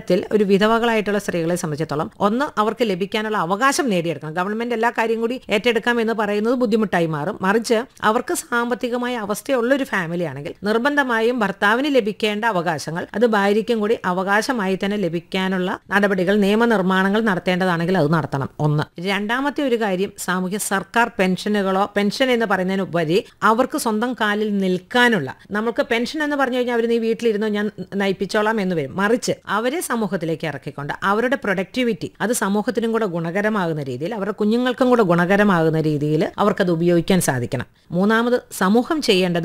തരത്തിൽ ഒരു വിധവകളായിട്ടുള്ള സ്ത്രീകളെ സംബന്ധിച്ചിടത്തോളം ഒന്ന് അവർക്ക് ലഭിക്കാനുള്ള അവകാശം നേടിയെടുക്കണം ഗവൺമെന്റ് എല്ലാ കാര്യം കൂടി ഏറ്റെടുക്കാം എന്ന് പറയുന്നത് ബുദ്ധിമുട്ടായി മാറും മറിച്ച് അവർക്ക് സാമ്പത്തികമായ അവസ്ഥയുള്ള ഒരു ഫാമിലി ആണെങ്കിൽ നിർബന്ധമായും ഭർത്താവിന് ലഭിക്കേണ്ട അവകാശങ്ങൾ അത് ഭാര്യയ്ക്കും കൂടി അവകാശമായി തന്നെ ലഭിക്കാനുള്ള നടപടികൾ നിയമനിർമ്മാണങ്ങൾ നടത്തേണ്ടതാണെങ്കിൽ അത് നടത്തണം ഒന്ന് രണ്ടാമത്തെ ഒരു കാര്യം സാമൂഹ്യ സർക്കാർ പെൻഷനുകളോ പെൻഷൻ എന്ന് പറയുന്നതിനുപരി അവർക്ക് സ്വന്തം കാലിൽ നിൽക്കാനുള്ള നമുക്ക് പെൻഷൻ എന്ന് പറഞ്ഞു കഴിഞ്ഞാൽ അവർ നീ വീട്ടിലിരുന്നോ ഞാൻ നയിപ്പിച്ചോളാം എന്ന് വരും മറിച്ച് അവരെ സമൂഹത്തിലേക്ക് ഇറക്കിക്കൊണ്ട് അവരുടെ പ്രൊഡക്ടിവിറ്റി അത് സമൂഹത്തിനും കൂടെ ഗുണകരമാകുന്ന രീതിയിൽ അവരുടെ കുഞ്ഞുങ്ങൾക്കും കൂടെ ഗുണകരമാകുന്ന രീതിയിൽ അവർക്കത് ഉപയോഗിക്കാൻ സാധിക്കണം മൂന്നാമത് സമൂഹം ചെയ്യേണ്ടത്